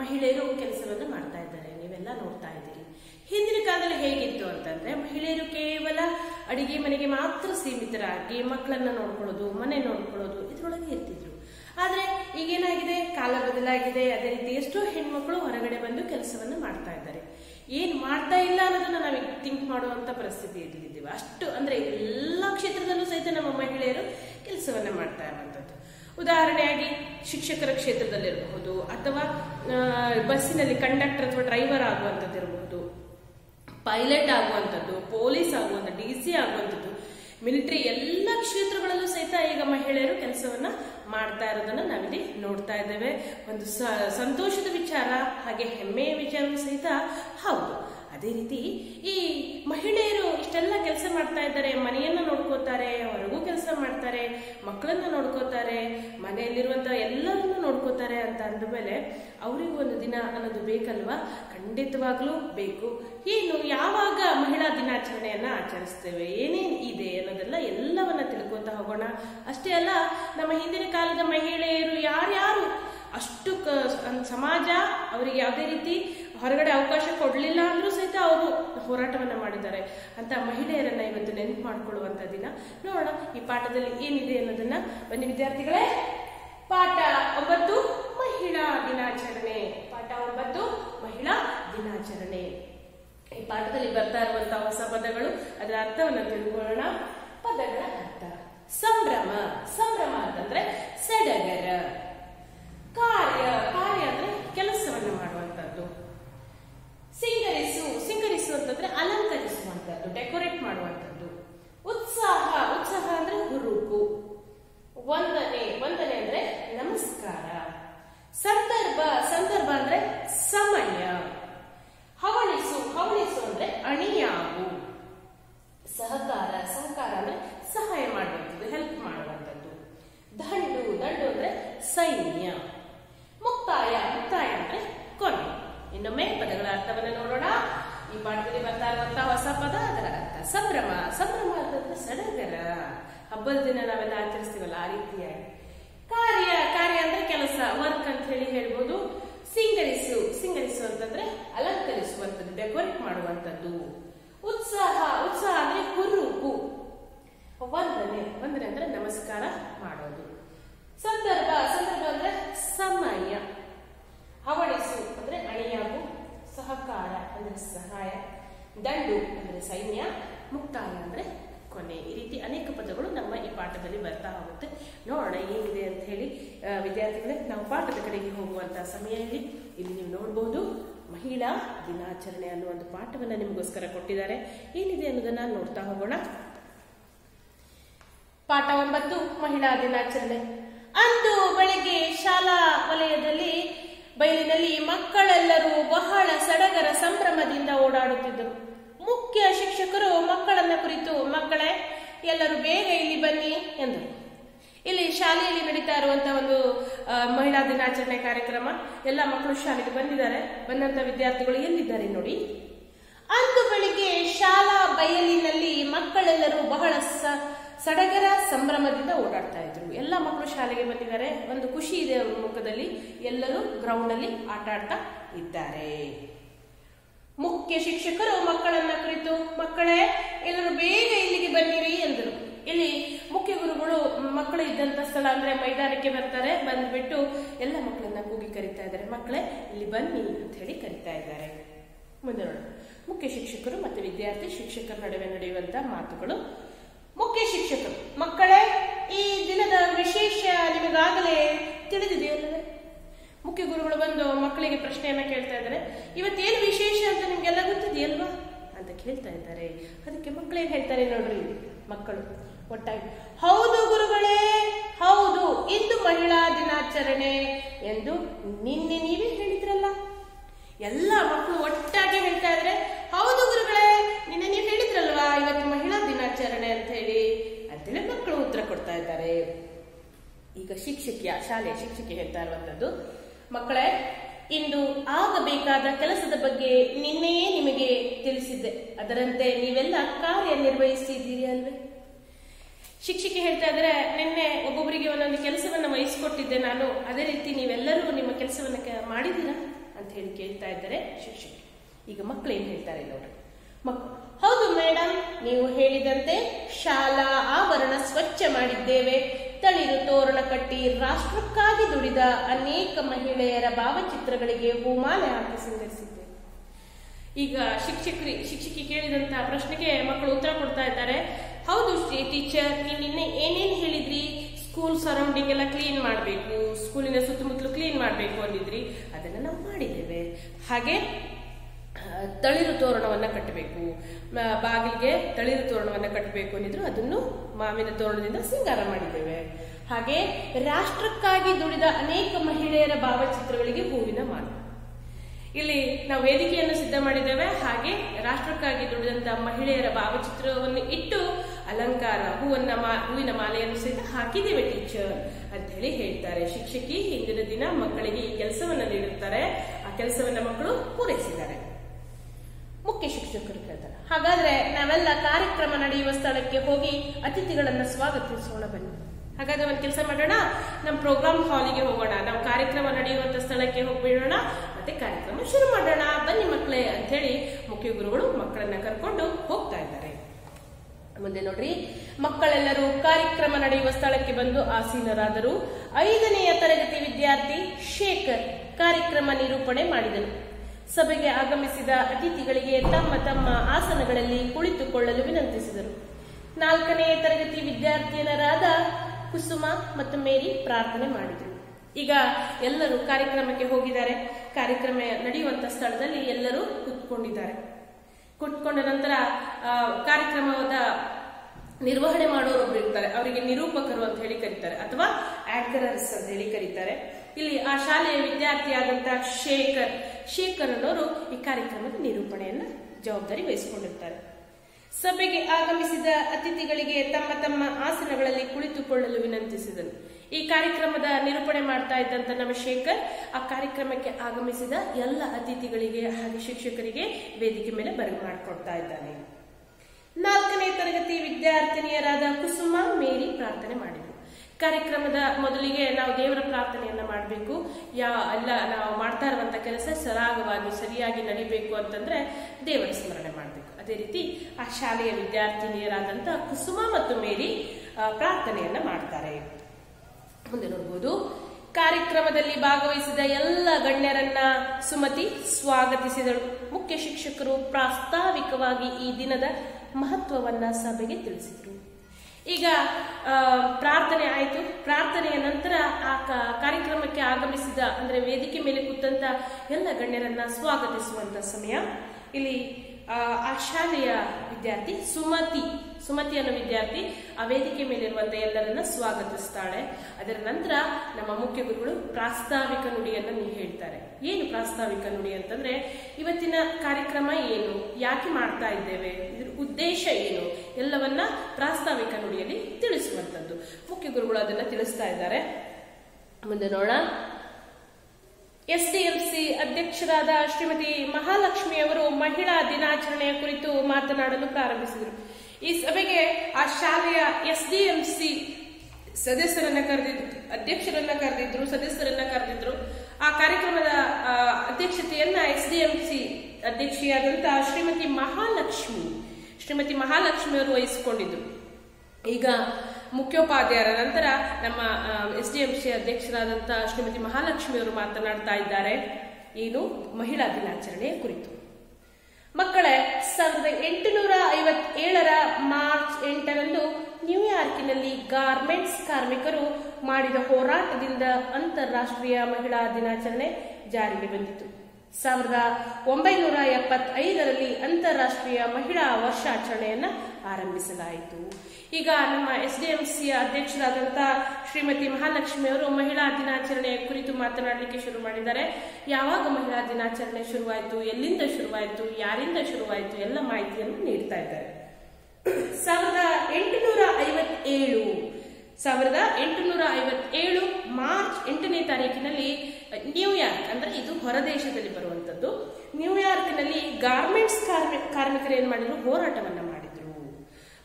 ಮಹಿಳೆಯರು ಕೆಲಸವನ್ನು ಮಾಡ್ತಾ ಇದ್ದಾರೆ ನೀವೆಲ್ಲ ನೋಡ್ತಾ ಇದ್ದೀರಿ ಹಿಂದಿನ ಕಾಲದಲ್ಲಿ ಹೇಗಿತ್ತು ಅಂತಂದ್ರೆ ಮಹಿಳೆಯರು ಕೇವಲ ಅಡಿಗೆ ಮನೆಗೆ ಮಾತ್ರ ಸೀಮಿತರಾಗಿ ಮಕ್ಕಳನ್ನ ನೋಡ್ಕೊಳ್ಳೋದು ಮನೆ ನೋಡ್ಕೊಳ್ಳೋದು ಇದ್ರೊಳಗೆ ಇರ್ತಿದ್ರು ಆದ್ರೆ ಈಗೇನಾಗಿದೆ ಕಾಲ ಬದಲಾಗಿದೆ ಅದೇ ರೀತಿ ಎಷ್ಟೋ ಹೆಣ್ಮಕ್ಳು ಹೊರಗಡೆ ಬಂದು ಕೆಲಸವನ್ನ ಮಾಡ್ತಾ ಇದ್ದಾರೆ ಏನ್ ಮಾಡ್ತಾ ಇಲ್ಲ ಅನ್ನೋದನ್ನ ನಾವು ಥಿಂಕ್ ಮಾಡುವಂತ ಪರಿಸ್ಥಿತಿಯಲ್ಲಿ ಇದ್ದೀವಿ ಅಷ್ಟು ಅಂದ್ರೆ ಎಲ್ಲಾ ಕ್ಷೇತ್ರದಲ್ಲೂ ಸಹಿತ ನಮ್ಮ ಮಹಿಳೆಯರು ಕೆಲಸವನ್ನ ಮಾಡ್ತಾ ಇರುವಂತದ್ದು ಉದಾಹರಣೆಯಾಗಿ ಶಿಕ್ಷಕರ ಕ್ಷೇತ್ರದಲ್ಲಿರಬಹುದು ಅಥವಾ ಆ, ಬಸ್ಸಿನಲ್ಲಿ ಕಂಡಕ್ಟರ್ ಅಥವಾ ಡ್ರೈವರ್ ಆಗುವಂಥದ್ದು ಇರಬಹುದು ಪೈಲಟ್ ಆಗುವಂಥದ್ದು ಪೊಲೀಸ್ ಆಗುವಂಥದ್ದು ಡಿ ಸಿ ಆಗುವಂಥದ್ದು ಮಿಲಿಟರಿ ಎಲ್ಲ ಕ್ಷೇತ್ರಗಳಲ್ಲೂ ಸಹಿತ ಈಗ ಮಹಿಳೆಯರು ಕೆಲಸವನ್ನ ಮಾಡ್ತಾ ಇರೋದನ್ನ ನಾವಿಲ್ಲಿ ನೋಡ್ತಾ ಇದ್ದೇವೆ ಒಂದು ಸ- ಸಂತೋಷದ ವಿಚಾರ ಹಾಗೆ ಹೆಮ್ಮೆಯ ವಿಚಾರವೂ ಸಹಿತ ಹೌದು ಅದೇ ರೀತಿ ಈ ಮಹಿಳೆಯರು ಇಷ್ಟೆಲ್ಲ ಕೆಲಸ ಮಾಡ್ತಾ ಇದ್ದಾರೆ ಮನೆಯನ್ನ ನೋಡ್ಕೋತಾರೆ ಹೊರಗೂ ಕೆಲಸ ಮಾಡ್ತಾರೆ ಮಕ್ಕಳನ್ನ ನೋಡ್ಕೋತಾರೆ ಮನೆಯಲ್ಲಿರುವಂತ ಎಲ್ಲರನ್ನು ನೋಡ್ಕೋತಾರೆ ಅಂತ ಅಂದಮೇಲೆ ಅವರಿಗೂ ಒಂದು ದಿನ ಅನ್ನೋದು ಬೇಕಲ್ವಾ ಖಂಡಿತವಾಗ್ಲೂ ಬೇಕು ಏನು ಯಾವಾಗ ಮಹಿಳಾ ದಿನಾಚರಣೆಯನ್ನ ಆಚರಿಸ್ತೇವೆ ಏನೇನ್ ಇದೆ ಅನ್ನೋದೆಲ್ಲ ಎಲ್ಲವನ್ನ ತಿಳ್ಕೊತಾ ಹೋಗೋಣ ಅಷ್ಟೇ ಅಲ್ಲ ನಮ್ಮ ಹಿಂದಿನ ಕಾಲದ ಮಹಿಳೆಯರು ಯಾರ್ಯಾರು ಅಷ್ಟು ಕ- ಅನ್- ಸಮಾಜ ಅವರಿಗೆ ಯಾವುದೇ ರೀತಿ ಹೊರಗಡೆ ಅವಕಾಶ ಕೊಡಲಿಲ್ಲ ಅಂದ್ರೂ ಸಹಿತ ಅವರು ಹೋರಾಟವನ್ನ ಮಾಡಿದ್ದಾರೆ ಅಂತ ಮಹಿಳೆಯರನ್ನ ಇವತ್ತು ನೆನಪು ಮಾಡ್ಕೊಳ್ಳುವಂತ ದಿನ ನೋಡೋಣ ಈ ಪಾಠದಲ್ಲಿ ಏನಿದೆ ಅನ್ನೋದನ್ನ ಬನ್ನಿ ವಿದ್ಯಾರ್ಥಿಗಳೇ ಪಾಠ ಒಂಬತ್ತು ಮಹಿಳಾ ದಿನಾಚರಣೆ ಪಾಠ ಒಂಬತ್ತು ಮಹಿಳಾ ದಿನಾಚರಣೆ ಈ ಪಾಠದಲ್ಲಿ ಬರ್ತಾ ಇರುವಂತಹ ಹೊಸ ಪದಗಳು ಅದರ ಅರ್ಥವನ್ನು ತಿಳ್ಕೊಳ್ಳೋಣ ಪದಗಳ ಅರ್ಥ ಸಂಭ್ರಮ ಸಂಭ್ರಮ ಅಂತಂದ್ರೆ ಸಡಗರ ಕಾರ್ಯ ಕಾರ್ಯ ಅಂದ್ರೆ ಕೆಲಸವನ್ನು ಮಾಡುವಂತದ್ದು ಸಿಂಗರಿಸು ಸಿಂಗರಿಸು ಅಂತಂದ್ರೆ ಅಲಂಕರಿಸುವಂತದ್ದು ಡೆಕೋರೇಟ್ ಮಾಡುವಂತದ್ದು ಉತ್ಸಾಹ ಉತ್ಸಾಹ ಅಂದ್ರೆ ಹುರುಪು ವಂದನೆ ವಂದನೆ ಅಂದ್ರೆ ನಮಸ್ಕಾರ ಸಂದರ್ಭ ಸಂದರ್ಭ ಅಂದ್ರೆ ಸಮಯ ಹವಣಿಸು ಹವಣಿಸು ಅಂದ್ರೆ ಅಣಿಯಾಗು ಸಹಕಾರ ಸಹಕಾರ ಅಂದ್ರೆ ಸಹಾಯ ಮಾಡುವಂಥದ್ದು ಹೆಲ್ಪ್ ಮಾಡುವಂಥದ್ದು ದಂಡು ದಂಡು ಅಂದ್ರೆ ಸೈನ್ಯ ಮುಕ್ತಾಯ ಮುಕ್ತಾಯ ಅಂದ್ರೆ ಕೊನೆ ಇನ್ನೊಮ್ಮೆ ಪದಗಳ ಅರ್ಥವನ್ನು ನೋಡೋಣ ಈ ಪಾಠದಲ್ಲಿ ಬರ್ತಾ ಇರುವಂತಹ ಹೊಸ ಪದ ಅದರ ಅರ್ಥ ಸಂಭ್ರಮ ಸಂಭ್ರಮ ಅಂತಂದ್ರೆ ಸಡಗರ ಹಬ್ಬದ ದಿನ ನಾವೆಲ್ಲ ಆಚರಿಸ್ತೀವಲ್ಲ ಆ ರೀತಿಯಾಗಿ ಕಾರ್ಯ ಕಾರ್ಯ ಅಂದ್ರೆ ಕೆಲಸ ವರ್ಕ್ ಅಂತ ಹೇಳಿ ಹೇಳ್ಬೋದು ಸಿಂಗರಿಸು ಸಿಂಗರಿಸು ಅಂತಂದ್ರೆ ಅಲಂಕರಿಸುವಂಥದ್ದು ಡೆಕೋರೇಟ್ ಮಾಡುವಂಥದ್ದು ಉತ್ಸಾಹ ಉತ್ಸಾಹ ಅಂದ್ರೆ ಹುರುಪು ವಂದನೆ ವಂದನೆ ಅಂದ್ರೆ ನಮಸ್ಕಾರ ಮಾಡೋದು ಸಂದರ್ಭ ಸಂದರ್ಭ ಅಂದ್ರೆ ಸಮಯ ಹವಣಿಸು ಅಂದ್ರೆ ಅಣಿಯಾಗು ಸಹಕಾರ ಅಂದ್ರೆ ಸಹಾಯ ದಂಡು ಅಂದ್ರೆ ಸೈನ್ಯ ಮುಕ್ತಾಯ ಅಂದ್ರೆ ಕೊನೆ ಈ ರೀತಿ ಅನೇಕ ಪದಗಳು ನಮ್ಮ ಈ ಪಾಠದಲ್ಲಿ ಬರ್ತಾ ಹೋಗುತ್ತೆ ನೋಡೋಣ ಏನಿದೆ ಅಂತ ಹೇಳಿ ಆ, ವಿದ್ಯಾರ್ಥಿಗಳೇ ನಾವು ಪಾಠದ ಕಡೆಗೆ ಹೋಗುವಂತಹ ಸಮಯದಲ್ಲಿ ಇಲ್ಲಿ ನೀವು ನೋಡಬಹುದು ಮಹಿಳಾ ದಿನಾಚರಣೆ ಅನ್ನುವ ಒಂದು ಪಾಠವನ್ನ ನಿಮಗೋಸ್ಕರ ಕೊಟ್ಟಿದ್ದಾರೆ ಏನಿದೆ ಅನ್ನೋದನ್ನ ನೋಡ್ತಾ ಹೋಗೋಣ ಪಾಠ ಒಂಬತ್ತು ಮಹಿಳಾ ದಿನಾಚರಣೆ ಅಂದು ಬೆಳಗ್ಗೆ ಶಾಲಾ ವಲಯದಲ್ಲಿ ಬಯಲಿನಲ್ಲಿ ಮಕ್ಕಳೆಲ್ಲರೂ ಬಹಳ ಸಡಗರ ಸಂಭ್ರಮದಿಂದ ಓಡಾಡುತ್ತಿದ್ದರು ಮುಖ್ಯ ಶಿಕ್ಷಕರು ಮಕ್ಕಳನ್ನ ಕುರಿತು ಮಕ್ಕಳೇ ಎಲ್ಲರೂ ಬೇಗ ಇಲ್ಲಿ ಬನ್ನಿ ಎಂದರು ಇಲ್ಲಿ ಶಾಲೆಯಲ್ಲಿ ನಡೀತಾ ಇರುವಂತಹ ಒಂದು ಆ, ಮಹಿಳಾ ದಿನಾಚರಣೆ ಕಾರ್ಯಕ್ರಮ ಎಲ್ಲ ಮಕ್ಕಳು ಶಾಲೆಗೆ ಬಂದಿದ್ದಾರೆ ಬಂದಂತ ವಿದ್ಯಾರ್ಥಿಗಳು ಎಲ್ಲಿದ್ದಾರೆ ನೋಡಿ ಅಂದು ಬೆಳಿಗ್ಗೆ ಶಾಲಾ ಬಯಲಿನಲ್ಲಿ ಮಕ್ಕಳೆಲ್ಲರೂ ಬಹಳ ಸ- ಸಡಗರ ಸಂಭ್ರಮದಿಂದ ಓಡಾಡ್ತಾ ಇದ್ರು ಎಲ್ಲ ಮಕ್ಕಳು ಶಾಲೆಗೆ ಬಂದಿದ್ದಾರೆ ಒಂದು ಖುಷಿ ಇದೆ ಅವ್ರ ಮುಖದಲ್ಲಿ ಎಲ್ಲರೂ ಗ್ರೌಂಡ್ ಅಲ್ಲಿ ಆಟ ಆಡ್ತಾ ಇದ್ದಾರೆ ಮುಖ್ಯ ಶಿಕ್ಷಕರು ಮಕ್ಕಳನ್ನ ಕುರಿತು ಮಕ್ಕಳೇ ಎಲ್ಲರೂ ಬೇಗ ಇಲ್ಲಿಗೆ ಬನ್ನಿರಿ ಎಂದರು ಇಲ್ಲಿ ಮುಖ್ಯ ಗುರುಗಳು ಮಕ್ಕಳು ಇದ್ದಂತ ಸ್ಥಳ ಅಂದ್ರೆ ಮೈದಾನಕ್ಕೆ ಬರ್ತಾರೆ ಬಂದ್ಬಿಟ್ಟು ಎಲ್ಲ ಮಕ್ಕಳನ್ನ ಕೂಗಿ ಕರಿತಾ ಇದ್ದಾರೆ ಮಕ್ಕಳೇ ಇಲ್ಲಿ ಬನ್ನಿ ಅಂತ ಹೇಳಿ ಕರಿತಾ ಇದ್ದಾರೆ ಮುಂದೆ ನೋಡೋಣ ಮುಖ್ಯ ಶಿಕ್ಷಕರು ಮತ್ತು ವಿದ್ಯಾರ್ಥಿ ಶಿಕ್ಷಕರ ನಡುವೆ ನಡೆಯುವಂತ ಮಾತುಗಳು ಮುಖ್ಯ ಶಿಕ್ಷಕರು ಮಕ್ಕಳೇ ಈ ದಿನದ ವಿಶೇಷ ನಿಮಗಾಗಲೇ ತಿಳಿದಿದೆಯಲ್ಲವೇ ಮುಖ್ಯ ಗುರುಗಳು ಬಂದು ಮಕ್ಕಳಿಗೆ ಪ್ರಶ್ನೆಯನ್ನ ಕೇಳ್ತಾ ಇದ್ದಾರೆ ಇವತ್ತೇನು ವಿಶೇಷ ಅಂತ ನಿಮ್ಗೆಲ್ಲ ಗೊತ್ತಿದೆಯಲ್ವಾ ಅಂತ ಕೇಳ್ತಾ ಇದ್ದಾರೆ ಅದಕ್ಕೆ ಮಕ್ಕಳು ಏನ್ ಹೇಳ್ತಾರೆ ನೋಡ್ರಿ ಮಕ್ಕಳು ಒಟ್ಟಾಗಿ ಹೌದು ಗುರುಗಳೇ ಹೌದು ಇಂದು ಮಹಿಳಾ ದಿನಾಚರಣೆ ಎಂದು ನಿನ್ನೆ ನೀವೇ ಹೇಳಿದ್ರಲ್ಲ ಎಲ್ಲ ಮಕ್ಕಳು ಒಟ್ಟಾಗಿ ಹೇಳ್ತಾ ಇದ್ರೆ ಹೌದು ಗುರುಗಳೇ ನಿನ್ನೆ ನೀವು ಹೇಳಿದ್ರಲ್ವಾ ಇವತ್ತು ಮಹಿಳಾ ದಿನಾಚರಣೆ ಅಂತ ಹೇಳಿ ಅಂತೇಳಿ ಮಕ್ಕಳು ಉತ್ತರ ಕೊಡ್ತಾ ಇದ್ದಾರೆ ಈಗ ಶಿಕ್ಷಕಿಯ ಶಾಲೆಯ ಶಿಕ್ಷಕಿ ಹೇಳ್ತಾ ಇರುವಂತದ್ದು ಮಕ್ಕಳೇ ಇಂದು ಆಗಬೇಕಾದ ಕೆಲಸದ ಬಗ್ಗೆ ನಿನ್ನೆಯೇ ನಿಮಗೆ ತಿಳಿಸಿದ್ದೆ ಅದರಂತೆ ನೀವೆಲ್ಲ ಕಾರ್ಯನಿರ್ವಹಿಸಿದ್ದೀರಿ ಅಲ್ವೇ ಶಿಕ್ಷಕಿ ಹೇಳ್ತಾ ಇದ್ರೆ ನಿನ್ನೆ ಒಬ್ಬೊಬ್ಬರಿಗೆ ಒಂದೊಂದು ಕೆಲಸವನ್ನ ವಹಿಸ್ಕೊಟ್ಟಿದ್ದೆ ನಾನು ಅದೇ ರೀತಿ ನೀವೆಲ್ಲರೂ ನಿಮ್ಮ ಕೆಲಸವನ್ನ ಕೆ- ಮಾಡಿದ್ದೀರಾ ಅಂತ ಹೇಳಿ ಕೇಳ್ತಾ ಇದ್ದಾರೆ ಶಿಕ್ಷಕರು ಈಗ ಮಕ್ಕಳು ಏನ್ ಹೇಳ್ತಾರೆ ನೋಡ್ರಿ ಮಕ್ಕಳು ಹೌದು ಮೇಡಮ್ ನೀವು ಹೇಳಿದಂತೆ ಶಾಲಾ ಆವರಣ ಸ್ವಚ್ಛ ಮಾಡಿದ್ದೇವೆ ತಳಿರು ತೋರಣ ಕಟ್ಟಿ ರಾಷ್ಟ್ರಕ್ಕಾಗಿ ದುಡಿದ ಅನೇಕ ಮಹಿಳೆಯರ ಭಾವಚಿತ್ರಗಳಿಗೆ ಹೂಮಾಲೆ ಹಾಕಿ ಸಿಂಗರಿಸಿದ್ದೇವೆ ಈಗ ಶಿಕ್ಷಕರಿ ಶಿಕ್ಷಕಿ ಕೇಳಿದಂತ ಪ್ರಶ್ನೆಗೆ ಮಕ್ಕಳು ಉತ್ತರ ಕೊಡ್ತಾ ಇದ್ದಾರೆ ಹೌದು ಟೀಚರ್ ನೀವು ನಿನ್ನೆ ಏನೇನ್ ಹೇಳಿದ್ರಿ ಸ್ಕೂಲ್ ಸರೌಂಡಿಂಗ್ ಎಲ್ಲ ಕ್ಲೀನ್ ಮಾಡಬೇಕು ಸ್ಕೂಲಿನ ಸುತ್ತಮುತ್ತಲು ಕ್ಲೀನ್ ಮಾಡಬೇಕು ಅಂದಿದ್ರಿ ಅದನ್ನ ನಾವು ಮಾಡಿದ್ದೇವೆ ಹಾಗೆ ಆ, ತಳಿರು ತೋರಣವನ್ನ ಕಟ್ಟಬೇಕು ಮ- ಬಾಗಿಲಿಗೆ ತಳಿರು ತೋರಣವನ್ನ ಕಟ್ಟಬೇಕು ಅಂದಿದ್ರು ಅದನ್ನು ಮಾವಿನ ತೋರಣದಿಂದ ಸಿಂಗಾರ ಮಾಡಿದ್ದೇವೆ ಹಾಗೆ ರಾಷ್ಟ್ರಕ್ಕಾಗಿ ದುಡಿದ ಅನೇಕ ಮಹಿಳೆಯರ ಭಾವಚಿತ್ರಗಳಿಗೆ ಹೂವಿನ ಮಾಲೆ ಇಲ್ಲಿ ನಾವು ವೇದಿಕೆಯನ್ನು ಸಿದ್ಧ ಮಾಡಿದ್ದೇವೆ ಹಾಗೆ ರಾಷ್ಟ್ರಕ್ಕಾಗಿ ದುಡಿದಂತ ಮಹಿಳೆಯರ ಭಾವಚಿತ್ರವನ್ನು ಇಟ್ಟು ಅಲಂಕಾರ ಹೂವನ್ನ ಮಾ- ಹೂವಿನ ಮಾಲೆಯನ್ನು ಸಹಿತ ಹಾಕಿದ್ದೇವೆ ಟೀಚರ್ ಅಂತ ಹೇಳಿ ಹೇಳ್ತಾರೆ ಶಿಕ್ಷಕಿ ಹಿಂದಿನ ದಿನ ಮಕ್ಕಳಿಗೆ ಈ ಕೆಲಸವನ್ನ ನೀಡುತ್ತಾರೆ ಆ ಕೆಲಸವನ್ನ ಮಕ್ಕಳು ಪೂರೈಸಿದ್ದಾರೆ ಮುಖ್ಯ ಶಿಕ್ಷಕರು ಹೇಳ್ತಾರೆ ಹಾಗಾದ್ರೆ ನಾವೆಲ್ಲ ಕಾರ್ಯಕ್ರಮ ನಡೆಯುವ ಸ್ಥಳಕ್ಕೆ ಹೋಗಿ ಅತಿಥಿಗಳನ್ನ ಸ್ವಾಗತಿಸೋಣ ಬನ್ನಿ ಹಾಗಾದ್ರೆ ಒಂದು ಕೆಲಸ ಮಾಡೋಣ ನಮ್ಮ ಪ್ರೋಗ್ರಾಮ್ ಹಾಲಿಗೆ ಹೋಗೋಣ ನಾವು ಕಾರ್ಯಕ್ರಮ ನಡೆಯುವಂತ ಸ್ಥಳಕ್ಕೆ ಹೋಗ್ಬಿಡೋಣ ಮತ್ತೆ ಕಾರ್ಯಕ್ರಮ ಶುರು ಮಾಡೋಣ ಬನ್ನಿ ಮಕ್ಕಳೇ ಅಂತ ಹೇಳಿ ಮುಖ್ಯ ಗುರುಗಳು ಮಕ್ಕಳನ್ನ ಕರ್ಕೊಂಡು ಹೋಗ್ತಾ ಇದ್ದಾರೆ ಮುಂದೆ ನೋಡ್ರಿ ಮಕ್ಕಳೆಲ್ಲರೂ ಕಾರ್ಯಕ್ರಮ ನಡೆಯುವ ಸ್ಥಳಕ್ಕೆ ಬಂದು ಆಸೀನರಾದರು ಐದನೆಯ ತರಗತಿ ವಿದ್ಯಾರ್ಥಿ ಶೇಖರ್ ಕಾರ್ಯಕ್ರಮ ನಿರೂಪಣೆ ಮಾಡಿದನು ಸಭೆಗೆ ಆಗಮಿಸಿದ ಅತಿಥಿಗಳಿಗೆ ತಮ್ಮ ತಮ್ಮ ಆಸನಗಳಲ್ಲಿ ಕುಳಿತುಕೊಳ್ಳಲು ವಿನಂತಿಸಿದರು ನಾಲ್ಕನೆಯ ತರಗತಿ ವಿದ್ಯಾರ್ಥಿಯನರಾದ ಕುಸುಮ ಮತ್ತು ಮೇರಿ ಪ್ರಾರ್ಥನೆ ಮಾಡಿದರು ಈಗ ಎಲ್ಲರೂ ಕಾರ್ಯಕ್ರಮಕ್ಕೆ ಹೋಗಿದ್ದಾರೆ ಕಾರ್ಯಕ್ರಮ ನಡೆಯುವಂತ ಸ್ಥಳದಲ್ಲಿ ಎಲ್ಲರೂ ಕುತ್ಕೊಂಡಿದ್ದಾರೆ ಕುತ್ಕೊಂಡ ನಂತರ ಆ, ಕಾರ್ಯಕ್ರಮದ ನಿರ್ವಹಣೆ ಮಾಡೋರು ಒಬ್ರು ಇರ್ತಾರೆ ಅವರಿಗೆ ನಿರೂಪಕರು ಅಂತ ಹೇಳಿ ಕರೀತಾರೆ ಅಥವಾ ಆಂಕರರ್ಸ್ ಅಂತ ಹೇಳಿ ಕರೀತಾರೆ ಇಲ್ಲಿ ಆ ಶಾಲೆಯ ವಿದ್ಯಾರ್ಥಿಯಾದಂತಹ ಶೇಖರ್ ಶೇಖರ್ ಅನ್ನೋರು ಈ ಕಾರ್ಯಕ್ರಮದ ನಿರೂಪಣೆಯನ್ನ ಜವಾಬ್ದಾರಿ ವಹಿಸಿಕೊಂಡಿರ್ತಾರೆ ಸಭೆಗೆ ಆಗಮಿಸಿದ ಅತಿಥಿಗಳಿಗೆ ತಮ್ಮ ತಮ್ಮ ಆಸನಗಳಲ್ಲಿ ಕುಳಿತುಕೊಳ್ಳಲು ವಿನಂತಿಸಿದನು ಈ ಕಾರ್ಯಕ್ರಮದ ನಿರೂಪಣೆ ಮಾಡ್ತಾ ಇದ್ದಂತ ನಮ್ಮ ಶೇಖರ್ ಆ ಕಾರ್ಯಕ್ರಮಕ್ಕೆ ಆಗಮಿಸಿದ ಎಲ್ಲ ಅತಿಥಿಗಳಿಗೆ ಹಾಗೆ ಶಿಕ್ಷಕರಿಗೆ ವೇದಿಕೆ ಮೇಲೆ ಬರಲು ಮಾಡಿಕೊಡ್ತಾ ಇದ್ದಾನೆ ನಾಲ್ಕನೇ ತರಗತಿ ವಿದ್ಯಾರ್ಥಿನಿಯರಾದ ಕುಸುಮ ಮೇರಿ ಪ್ರಾರ್ಥನೆ ಮಾಡಿದರು ಕಾರ್ಯಕ್ರಮದ ಮೊದಲಿಗೆ ನಾವು ದೇವರ ಪ್ರಾರ್ಥನೆಯನ್ನ ಮಾಡಬೇಕು ಯಾ ಎಲ್ಲ ನಾವು ಮಾಡ್ತಾ ಇರುವಂತ ಕೆಲಸ ಸರಾಗವಾಗಿ ಸರಿಯಾಗಿ ನಡಿಬೇಕು ಅಂತಂದ್ರೆ ದೇವರ ಸ್ಮರಣೆ ಮಾಡಬೇಕು ಅದೇ ರೀತಿ ಆ ಶಾಲೆಯ ವಿದ್ಯಾರ್ಥಿನಿಯರಾದಂತ ಕುಸುಮ ಮತ್ತು ಮೇರಿ ಆ, ಪ್ರಾರ್ಥನೆಯನ್ನ ಮಾಡ್ತಾರೆ ಮುಂದೆ ನೋಡ್ಬೋದು ಕಾರ್ಯಕ್ರಮದಲ್ಲಿ ಭಾಗವಹಿಸಿದ ಎಲ್ಲ ಗಣ್ಯರನ್ನ ಸುಮತಿ ಸ್ವಾಗತಿಸಿದಳು ಮುಖ್ಯ ಶಿಕ್ಷಕರು ಪ್ರಾಸ್ತಾವಿಕವಾಗಿ ಈ ದಿನದ ಮಹತ್ವವನ್ನ ಸಭೆಗೆ ತಿಳಿಸಿದರು ಈಗ ಆ, ಪ್ರಾರ್ಥನೆ ಆಯಿತು ಪ್ರಾರ್ಥನೆಯ ನಂತರ ಆ ಕ- ಕಾರ್ಯಕ್ರಮಕ್ಕೆ ಆಗಮಿಸಿದ ಅಂದ್ರೆ ವೇದಿಕೆ ಮೇಲೆ ಕೂತಂತ ಎಲ್ಲ ಗಣ್ಯರನ್ನ ಸ್ವಾಗತಿಸುವಂತ ಸಮಯ ಇಲ್ಲಿ ಆ, ಆ ಶಾಲೆಯ ವಿದ್ಯಾರ್ಥಿ ಸುಮತಿ ಸುಮತಿ ಅನ್ನೋ ವಿದ್ಯಾರ್ಥಿ ಆ ವೇದಿಕೆ ಮೇಲಿರುವಂತ ಎಲ್ಲರನ್ನ ಸ್ವಾಗತಿಸ್ತಾಳೆ ಅದರ ನಂತರ ನಮ್ಮ ಮುಖ್ಯ ಗುರುಗಳು ಪ್ರಾಸ್ತಾವಿಕ ನುಡಿಯನ್ನ ನೀವು ಹೇಳ್ತಾರೆ ಏನು ಪ್ರಾಸ್ತಾವಿಕ ನುಡಿ ಅಂತಂದ್ರೆ ಇವತ್ತಿನ ಕಾರ್ಯಕ್ರಮ ಏನು ಯಾಕೆ ಮಾಡ್ತಾ ಇದ್ದೇವೆ ಇದ್ರ ಉದ್ದೇಶ ಏನು ಎಲ್ಲವನ್ನ ಪ್ರಾಸ್ತಾವಿಕ ನುಡಿಯಲ್ಲಿ ತಿಳಿಸುವಂತದ್ದು ಮುಖ್ಯ ಗುರುಗಳು ಅದನ್ನ ತಿಳಿಸ್ತಾ ಇದ್ದಾರೆ ಮುಂದೆ ನೋಡೋಣ ಎಸ್ಡಿಎಂಸಿ ಅಧ್ಯಕ್ಷರಾದ ಶ್ರೀಮತಿ ಮಹಾಲಕ್ಷ್ಮಿ ಅವರು ಮಹಿಳಾ ದಿನಾಚರಣೆಯ ಕುರಿತು ಮಾತನಾಡಲು ಪ್ರಾರಂಭಿಸಿದರು ಈ ಸಭೆಗೆ ಆ ಶಾಲೆಯ ಎಸ್ಡಿಎಂಸಿ ಸದಸ್ಯರನ್ನ ಕರೆದಿದ್ರು ಅಧ್ಯಕ್ಷರನ್ನ ಕರೆದಿದ್ರು ಸದಸ್ಯರನ್ನ ಕರೆದಿದ್ರು ಆ ಕಾರ್ಯಕ್ರಮದ ಆ, ಅಧ್ಯಕ್ಷತೆಯನ್ನ ಎಸ್ಡಿಎಂಸಿ ಅಧ್ಯಕ್ಷೆಯಾದಂತಹ ಶ್ರೀಮತಿ ಮಹಾಲಕ್ಷ್ಮಿ ಶ್ರೀಮತಿ ಮಹಾಲಕ್ಷ್ಮಿ ಅವರು ವಹಿಸಿಕೊಂಡಿದ್ರು ಈಗ ಮುಖ್ಯೋಪಾಧ್ಯಾಯರ ನಂತರ ನಮ್ಮ ಎಸ್ ಡಿ ಎಂ ಸಿ ಅಧ್ಯಕ್ಷರಾದಂತಹ ಶ್ರೀಮತಿ ಮಹಾಲಕ್ಷ್ಮಿ ಅವರು ಮಾತನಾಡ್ತಾ ಇದ್ದಾರೆ ಏನು ಮಹಿಳಾ ದಿನಾಚರಣೆಯ ಕುರಿತು ಮಕ್ಕಳೇ ಸಾವಿರದ ಎಂಟುನೂರ ಐವತ್ತೇಳರ ಮಾರ್ಚ್ ಎಂಟರಂದು ನ್ಯೂಯಾರ್ಕಿನಲ್ಲಿ ಗಾರ್ಮೆಂಟ್ಸ್ ಕಾರ್ಮಿಕರು ಮಾಡಿದ ಹೋರಾಟದಿಂದ ಅಂತಾರಾಷ್ಟ್ರೀಯ ಮಹಿಳಾ ದಿನಾಚರಣೆ ಜಾರಿಗೆ ಬಂದಿತು ಸಾವಿರದ ಒಂಬೈನೂರ ಎಪ್ಪತ್ತೈದರಲ್ಲಿ ಅಂತಾರಾಷ್ಟ್ರೀಯ ಮಹಿಳಾ ವರ್ಷಾಚರಣೆಯನ್ನ ಆರಂಭಿಸಲಾಯಿತು ಈಗ ನಮ್ಮ ಎಸ್ ಡಿ ಎಂ ಸಿಯ ಅಧ್ಯಕ್ಷರಾದಂತಹ ಶ್ರೀಮತಿ ಮಹಾಲಕ್ಷ್ಮಿ ಅವರು ಮಹಿಳಾ ದಿನಾಚರಣೆಯ ಕುರಿತು ಮಾತನಾಡಲಿಕ್ಕೆ ಶುರು ಮಾಡಿದ್ದಾರೆ ಯಾವಾಗ ಮಹಿಳಾ ದಿನಾಚರಣೆ ಶುರುವಾಯಿತು ಎಲ್ಲಿಂದ ಶುರುವಾಯಿತು ಯಾರಿಂದ ಶುರುವಾಯಿತು ಎಲ್ಲ ಮಾಹಿತಿಯನ್ನು ನೀಡ್ತಾ ಇದ್ದಾರೆ ಸಾವಿರದ ಎಂಟುನೂರ ಐವತ್ತೇಳು ಸಾವಿರದ ಎಂಟುನೂರ ಐವತ್ತೇಳು ಮಾರ್ಚ್ ಎಂಟನೇ ತಾರೀಕಿನಲ್ಲಿ ನ್ಯೂಯಾರ್ಕ್ ಅಂದ್ರೆ ಇದು ಹೊರದೇಶದಲ್ಲಿ ಬರುವಂತದ್ದು ನ್ಯೂಯಾರ್ಕ್ನಲ್ಲಿ ಗಾರ್ಮೆಂಟ್ಸ್ ಕಾರ್ಮಿ ಕಾರ್ಮಿಕರು ಏನ್ ಮಾಡಿದ್ರು ಹೋರಾಟವನ್ನ ಮಾಡಿದ್ರು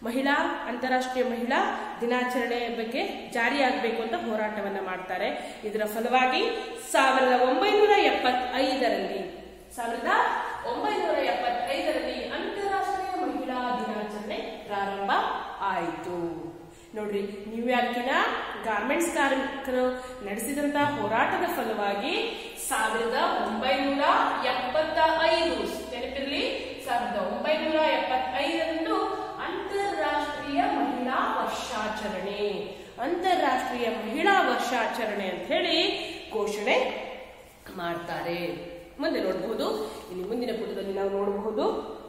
ಮಹಿಳಾ ಅಂತಾರಾಷ್ಟ್ರೀಯ ಮಹಿಳಾ ದಿನಾಚರಣೆ ಬಗ್ಗೆ ಜಾರಿಯಾಗಬೇಕು ಅಂತ ಹೋರಾಟವನ್ನ ಮಾಡ್ತಾರೆ ಇದರ ಫಲವಾಗಿ ಸಾವಿರದ ಒಂಬೈನೂರ ಎಪ್ಪತ್ತೈದರಲ್ಲಿ ಸಾವಿರದ ಒಂಬೈನೂರ ಎಪ್ಪತ್ತೈದರಲ್ಲಿ ಅಂತಾರಾಷ್ಟ್ರೀಯ ಮಹಿಳಾ ದಿನಾಚರಣೆ ಪ್ರಾರಂಭ ಆಯಿತು ನೋಡ್ರಿ ನ್ಯೂಯಾರ್ಕಿನ ಗಾರ್ಮೆಂಟ್ಸ್ ಕಾರ್ಮಿಕರು ನಡೆಸಿದಂತ ಹೋರಾಟದ ಫಲವಾಗಿ ಸಾವಿರದ ಒಂಬೈನೂರ ಎಪ್ಪತ್ತ ಐದು ನೆನಪಿರಲಿ ಸಾವಿರದ ಒಂಬೈನೂರ ಎಪ್ಪತ್ತೈದರಂದು ಅಂತಾರಾಷ್ಟ್ರೀಯ ಮಹಿಳಾ ವರ್ಷಾಚರಣೆ ಅಂತಾರಾಷ್ಟ್ರೀಯ ಮಹಿಳಾ ವರ್ಷಾಚರಣೆ ಅಂತ ಹೇಳಿ ಘೋಷಣೆ ಮಾಡ್ತಾರೆ ಮುಂದೆ ನೋಡಬಹುದು ಇಲ್ಲಿ ಮುಂದಿನ ಪುಟದಲ್ಲಿ ನಾವು ನೋಡಬಹುದು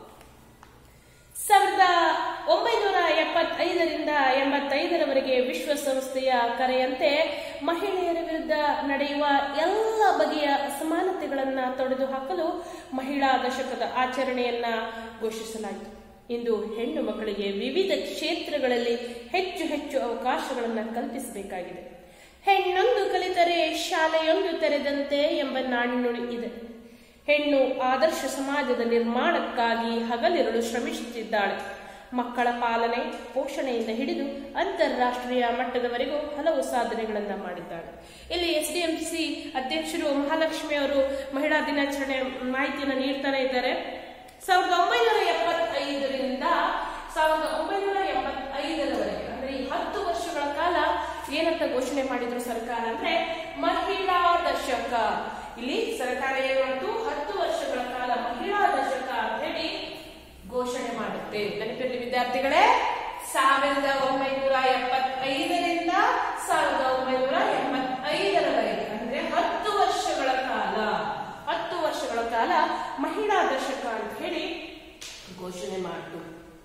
ಸಾವಿರದ ಒಂಬೈನೂರ ಎಪ್ಪತ್ತೈದರಿಂದ ಎಂಬತ್ತೈದರವರೆಗೆ ವಿಶ್ವಸಂಸ್ಥೆಯ ಕರೆಯಂತೆ ಮಹಿಳೆಯರ ವಿರುದ್ಧ ನಡೆಯುವ ಎಲ್ಲ ಬಗೆಯ ಅಸಮಾನತೆಗಳನ್ನ ತೊಡೆದು ಹಾಕಲು ಮಹಿಳಾ ದಶಕದ ಆಚರಣೆಯನ್ನ ಘೋಷಿಸಲಾಯಿತು ಇಂದು ಹೆಣ್ಣು ಮಕ್ಕಳಿಗೆ ವಿವಿಧ ಕ್ಷೇತ್ರಗಳಲ್ಲಿ ಹೆಚ್ಚು ಹೆಚ್ಚು ಅವಕಾಶಗಳನ್ನು ಕಲ್ಪಿಸಬೇಕಾಗಿದೆ ಹೆಣ್ಣೊಂದು ಕಲಿತರೆ ಶಾಲೆಯೊಂದು ತೆರೆದಂತೆ ಎಂಬ ನಾಣ್ಣುಡಿ ಇದೆ ಹೆಣ್ಣು ಆದರ್ಶ ಸಮಾಜದ ನಿರ್ಮಾಣಕ್ಕಾಗಿ ಹಗಲಿರುಳು ಶ್ರಮಿಸುತ್ತಿದ್ದಾಳೆ ಮಕ್ಕಳ ಪಾಲನೆ ಪೋಷಣೆಯಿಂದ ಹಿಡಿದು ಅಂತಾರಾಷ್ಟ್ರೀಯ ಮಟ್ಟದವರೆಗೂ ಹಲವು ಸಾಧನೆಗಳನ್ನ ಮಾಡಿದ್ದಾಳೆ ಇಲ್ಲಿ ಎಸ್ ಡಿ ಎಂ ಸಿ ಅಧ್ಯಕ್ಷರು ಮಹಾಲಕ್ಷ್ಮಿ ಅವರು ಮಹಿಳಾ ದಿನಾಚರಣೆ ಮಾಹಿತಿಯನ್ನು ನೀಡ್ತಾನೆ ಇದ್ದಾರೆ ಸಾವಿರದ ಒಂಬೈನೂರ ಎಪ್ಪತ್ತೈದರಿಂದ ಸಾವಿರದ ಒಂಬೈನೂರ ಎಪ್ಪತ್ತೈದರವರೆಗೆ ಅಂದ್ರೆ ಈ ಹತ್ತು ವರ್ಷಗಳ ಕಾಲ ಏನಂತ ಘೋಷಣೆ ಮಾಡಿದ್ರು ಸರ್ಕಾರ ಅಂದ್ರೆ ಮಹಿಳಾ ದಶಕ ಇಲ್ಲಿ ಸರ್ಕಾರ ಏನ್ ಮಾಡ್ತು ಹತ್ತು ವರ್ಷಗಳ ಕಾಲ ಮಹಿಳಾ ದಶಕ ಅಂತ ಹೇಳಿ ಘೋಷಣೆ ಮಾಡುತ್ತೆ ನೆನಪಿರಲಿ ವಿದ್ಯಾರ್ಥಿಗಳೇ ಸಾವಿರದ ಒಂಬೈನೂರ ಎಪ್ಪತ್ತೈದರಿಂದ ಸಾವಿರದ ಒಂಬೈನೂರ ಎಂಬತ್ತೈದರವರೆಗೆ ಅಂದ್ರೆ ಹತ್ತು ವರ್ಷಗಳ ಕಾಲ ಹತ್ತು ವರ್ಷಗಳ ಕಾಲ ಮಹಿಳಾ ದಶಕ ಅಂತ ಹೇಳಿ ಘೋಷಣೆ ಮಾಡಿತು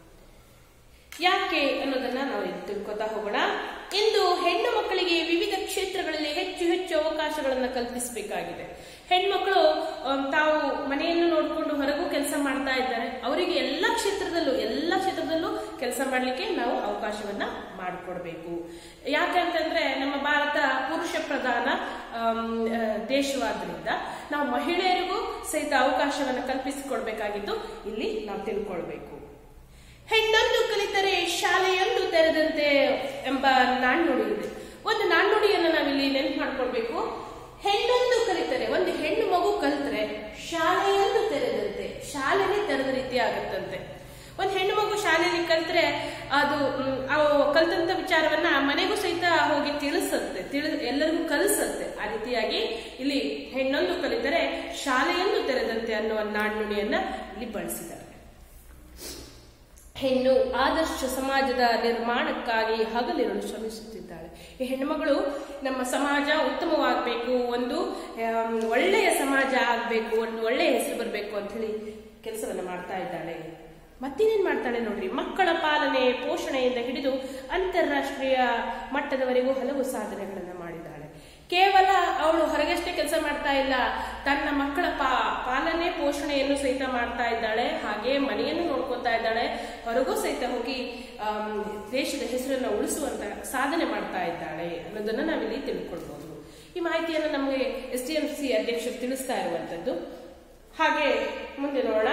ಯಾಕೆ ಅನ್ನೋದನ್ನ ನಾವು ಇಲ್ಲಿ ತಿಳ್ಕೊತಾ ಹೋಗೋಣ ಇಂದು ಹೆಣ್ಣು ಮಕ್ಕಳಿಗೆ ವಿವಿಧ ಕ್ಷೇತ್ರಗಳಲ್ಲಿ ಹೆಚ್ಚು ಹೆಚ್ಚು ಅವಕಾಶಗಳನ್ನು ಕಲ್ಪಿಸಬೇಕಾಗಿದೆ ಹೆಣ್ಮಕ್ಳು ಅಹ್, ತಾವು ಮನೆಯನ್ನು ನೋಡಿಕೊಂಡು ಹೊರಗೂ ಕೆಲಸ ಮಾಡ್ತಾ ಇದ್ದಾರೆ ಅವರಿಗೆ ಎಲ್ಲ ಕ್ಷೇತ್ರದಲ್ಲೂ ಎಲ್ಲ ಕ್ಷೇತ್ರದಲ್ಲೂ ಕೆಲಸ ಮಾಡಲಿಕ್ಕೆ ನಾವು ಅವಕಾಶವನ್ನ ಮಾಡಿಕೊಡ್ಬೇಕು ಯಾಕಂತಂದ್ರೆ ನಮ್ಮ ಭಾರತ ಪುರುಷ ಪ್ರಧಾನ ಆಮ್, ಆ, ದೇಶವಾದ್ರಿಂದ ನಾವು ಮಹಿಳೆಯರಿಗೂ ಸಹಿತ ಅವಕಾಶವನ್ನು ಕಲ್ಪಿಸಿಕೊಡ್ಬೇಕಾಗಿದ್ದು ಇಲ್ಲಿ ನಾವು ತಿಳ್ಕೊಳ್ಬೇಕು ಹೆಣ್ಣೊಂದು ಕಲಿತರೆ ಶಾಲೆಯೊಂದು ತೆರೆದಂತೆ ಎಂಬ ನಾಣ್ಣುಡಿ ಇದೆ ಒಂದು ನಾಣ್ಣುಡಿಯನ್ನು ನಾವಿಲ್ಲಿ ನೆನಪು ಮಾಡ್ಕೊಳ್ಬೇಕು ಹೆಣ್ಣೊಂದು ಕಲಿತರೆ ಒಂದು ಹೆಣ್ಣು ಮಗು ಕಲಿತ್ರೆ ಶಾಲೆಯೊಂದು ತೆರೆದಂತೆ ಶಾಲೆನೇ ತೆರೆದ ರೀತಿ ಆಗುತ್ತಂತೆ ಒಂದು ಹೆಣ್ಣು ಮಗು ಶಾಲೆಯಲ್ಲಿ ಕಲ್ತ್ರೆ ಅದು ಮ್, ಅವು ಕಲ್ತಂತ ವಿಚಾರವನ್ನ ಮನೆಗೂ ಸಹಿತ ಹೋಗಿ ತಿಳಿಸುತ್ತೆ ತಿಳಿ ಎಲ್ಲರಿಗೂ ಕಲಿಸುತ್ತೆ ಆ ರೀತಿಯಾಗಿ ಇಲ್ಲಿ ಹೆಣ್ಣೊಂದು ಕಲಿತರೆ ಶಾಲೆಯೊಂದು ತೆರೆದಂತೆ ಅನ್ನುವ ನಾಣ್ಣುಡಿಯನ್ನ ಇಲ್ಲಿ ಬಳಸಿದ್ದಾರೆ ಹೆಣ್ಣು ಆದರ್ಶ ಸಮಾಜದ ನಿರ್ಮಾಣಕ್ಕಾಗಿ ಹಗಲಿರುಳು ಶ್ರಮಿಸುತ್ತಿದ್ದಾಳೆ ಈ ಹೆಣ್ಣುಮಗಳು ನಮ್ಮ ಸಮಾಜ ಉತ್ತಮವಾಗಬೇಕು ಒಂದು ಆಮ್, ಒಳ್ಳೆಯ ಸಮಾಜ ಆಗಬೇಕು ಒಂದು ಒಳ್ಳೆಯ ಹೆಸರು ಬರಬೇಕು ಅಂತ ಹೇಳಿ ಕೆಲಸವನ್ನ ಮಾಡ್ತಾ ಇದ್ದಾಳೆ ಮತ್ತಿನೇನ್ ಮಾಡ್ತಾಳೆ ನೋಡ್ರಿ ಮಕ್ಕಳ ಪಾಲನೆ ಪೋಷಣೆಯಿಂದ ಹಿಡಿದು ಅಂತಾರಾಷ್ಟ್ರೀಯ ಮಟ್ಟದವರೆಗೂ ಹಲವು ಸಾಧನೆಗಳನ್ನ ಮಾಡಿದ್ದಾಳೆ ಕೇವಲ ಅವಳು ಹೊರಗಷ್ಟೇ ಕೆಲಸ ಮಾಡ್ತಾ ಇಲ್ಲ ತನ್ನ ಮಕ್ಕಳ ಪಾ ಪಾಲನೆ ಪೋಷಣೆಯನ್ನು ಸಹಿತ ಮಾಡ್ತಾ ಇದ್ದಾಳೆ ಹಾಗೆ ಮನೆಯನ್ನು ನೋಡ್ಕೊತಾ ಇದ್ದಾಳೆ ಹೊರಗೂ ಸಹಿತ ಹೋಗಿ ಆಮ್, ದೇಶದ ಹೆಸರನ್ನ ಉಳಿಸುವಂತ ಸಾಧನೆ ಮಾಡ್ತಾ ಇದ್ದಾಳೆ ಅನ್ನೋದನ್ನ ನಾವಿಲ್ಲಿ ತಿಳ್ಕೊಳ್ಬಹುದು ಈ ಮಾಹಿತಿಯನ್ನು ನಮಗೆ ಎಸ್ ಡಿ ಎಂ ಸಿ ಅಧ್ಯಕ್ಷರು ತಿಳಿಸ್ತಾ ಇರುವಂತದ್ದು ಹಾಗೆ ಮುಂದೆ ನೋಡೋಣ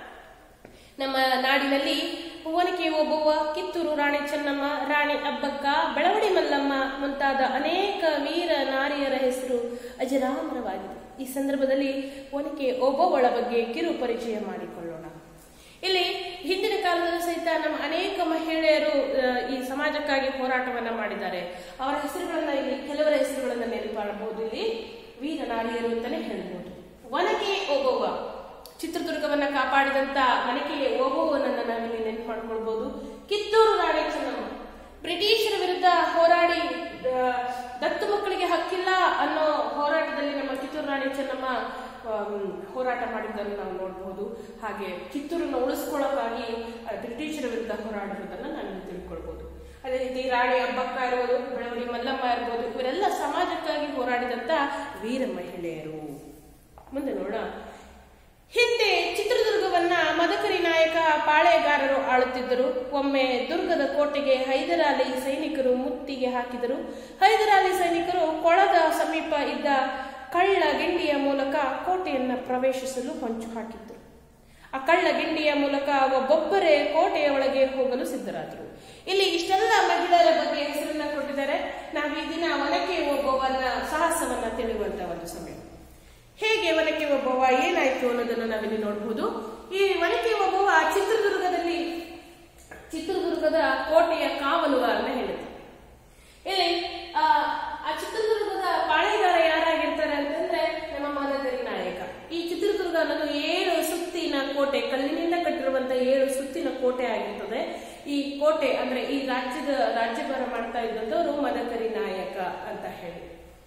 ನಮ್ಮ ನಾಡಿನಲ್ಲಿ ಒನಕೆ ಓಬವ್ವ ಕಿತ್ತೂರು ರಾಣಿ ಚೆನ್ನಮ್ಮ ರಾಣಿ ಅಬ್ಬಕ್ಕ ಬೆಳವಡಿ ಮಲ್ಲಮ್ಮ ಮುಂತಾದ ಅನೇಕ ವೀರ ನಾರಿಯರ ಹೆಸರು ಅಜರಾಮರವಾಗಿದೆ ಈ ಸಂದರ್ಭದಲ್ಲಿ ಒನಕೆ ಓಬವ್ವಳ ಬಗ್ಗೆ ಕಿರು ಪರಿಚಯ ಮಾಡಿಕೊಳ್ಳೋಣ ಇಲ್ಲಿ ಹಿಂದಿನ ಕಾಲದಲ್ಲೂ ಸಹಿತ ನಮ್ಮ ಅನೇಕ ಮಹಿಳೆಯರು ಆ, ಈ ಸಮಾಜಕ್ಕಾಗಿ ಹೋರಾಟವನ್ನ ಮಾಡಿದ್ದಾರೆ ಅವರ ಹೆಸರುಗಳನ್ನ ಇಲ್ಲಿ ಕೆಲವರ ಹೆಸರುಗಳನ್ನ ನೆನಪು ಮಾಡಬಹುದು ಇಲ್ಲಿ ವೀರ ನಾರಿಯರು ಅಂತಾನೆ ಹೇಳ್ಬೋದು ಒನಕೆ ಓಬವ್ವ ಚಿತ್ರದುರ್ಗವನ್ನ ಕಾಪಾಡಿದಂತ ಮಣಿಕೆಯ ಓಬವ್ವನನ್ನ ನಾವಿಲ್ಲಿ ನೆನಪು ಮಾಡ್ಕೊಳ್ಬಹುದು ಕಿತ್ತೂರು ರಾಣಿ ಚೆನ್ನಮ್ಮ ಬ್ರಿಟಿಷರ ವಿರುದ್ಧ ಹೋರಾಡಿ ಆ, ದತ್ತು ಮಕ್ಕಳಿಗೆ ಹಕ್ಕಿಲ್ಲ ಅನ್ನೋ ಹೋರಾಟದಲ್ಲಿ ನಮ್ಮ ಕಿತ್ತೂರು ರಾಣಿ ಚೆನ್ನಮ್ಮ ಆಮ್, ಹೋರಾಟ ಮಾಡಿದ್ದನ್ನು ನಾವು ನೋಡಬಹುದು ಹಾಗೆ ಕಿತ್ತೂರನ್ನು ಉಳಿಸ್ಕೊಳ್ಳೋಕ್ಕಾಗಿ ಆ, ಬ್ರಿಟಿಷರ ವಿರುದ್ಧ ಹೋರಾಡಿರೋದನ್ನ ನಾವು ತಿಳ್ಕೊಳ್ಬಹುದು ಅದೇ ರೀತಿ ರಾಣಿ ಅಬ್ಬಕ್ಕ ಇರ್ಬೋದು ಬೆಳವಡಿ ಮಲ್ಲಮ್ಮ ಇರ್ಬೋದು ಇವರೆಲ್ಲ ಸಮಾಜಕ್ಕಾಗಿ ಹೋರಾಡಿದಂತ ವೀರ ಮಹಿಳೆಯರು ಮುಂದೆ ನೋಡ ಹಿಂದೆ ಚಿತ್ರದುರ್ಗವನ್ನ ಮದಕರಿ ನಾಯಕ ಪಾಳೆಗಾರರು ಆಳುತ್ತಿದ್ದರು ಒಮ್ಮೆ ದುರ್ಗದ ಕೋಟೆಗೆ ಹೈದರಾಲಿ ಸೈನಿಕರು ಮುತ್ತಿಗೆ ಹಾಕಿದರು ಹೈದರಾಲಿ ಸೈನಿಕರು ಕೊಳದ ಸಮೀಪ ಇದ್ದ ಕಳ್ಳ ಗಿಂಡಿಯ ಮೂಲಕ ಕೋಟೆಯನ್ನ ಪ್ರವೇಶಿಸಲು ಹೊಂಚು ಹಾಕಿದ್ದರು ಆ ಕಳ್ಳ ಗಿಂಡಿಯ ಮೂಲಕ ಒಬ್ಬೊಬ್ಬರೇ ಕೋಟೆಯ ಒಳಗೆ ಹೋಗಲು ಸಿದ್ಧರಾದರು ಇಲ್ಲಿ ಇಷ್ಟೆಲ್ಲ ಮಹಿಳೆಯರ ಬಗ್ಗೆ ಹೆಸರನ್ನ ಕೊಟ್ಟಿದ್ದಾರೆ ನಾವು ಈ ದಿನ ಒನಕೆ ಒಬ್ಬವನ್ನ ಸಾಹಸವನ್ನ ತಿಳಿಯುವಂತ ಒಂದು ಸಮಯ ಹೇಗೆ ಒನಕೆ ಒಬ್ಬವ ಏನಾಯ್ತು ಅನ್ನೋದನ್ನ ನಾವಿಲ್ಲಿ ನೋಡಬಹುದು ಈ ಒನಕೆ ಒಬ್ಬವ ಚಿತ್ರದುರ್ಗದಲ್ಲಿ ಚಿತ್ರದುರ್ಗದ ಕೋಟೆಯ ಕಾವಲುಗಾರನ ಹೇಳುತ್ತೆ ಇಲ್ಲಿ ಆ ಆ ಚಿತ್ರದುರ್ಗದ ಪಾಳೆಗಾರ ಯಾರಾಗಿರ್ತಾರೆ ಅಂತಂದ್ರೆ ನಮ್ಮ ಮದಕರಿ ನಾಯಕ ಈ ಚಿತ್ರದುರ್ಗ ಅನ್ನೋದು ಏಳು ಸುತ್ತಿನ ಕೋಟೆ ಕಲ್ಲಿನಿಂದ ಕಟ್ಟಿರುವಂತ ಏಳು ಸುತ್ತಿನ ಕೋಟೆ ಆಗಿರ್ತದೆ ಈ ಕೋಟೆ ಅಂದ್ರೆ ಈ ರಾಜ್ಯದ ರಾಜ್ಯಭಾರ ಮಾಡ್ತಾ ಇದ್ದಂತವರು ಮದಕರಿ ನಾಯಕ ಅಂತ ಹೇಳಿ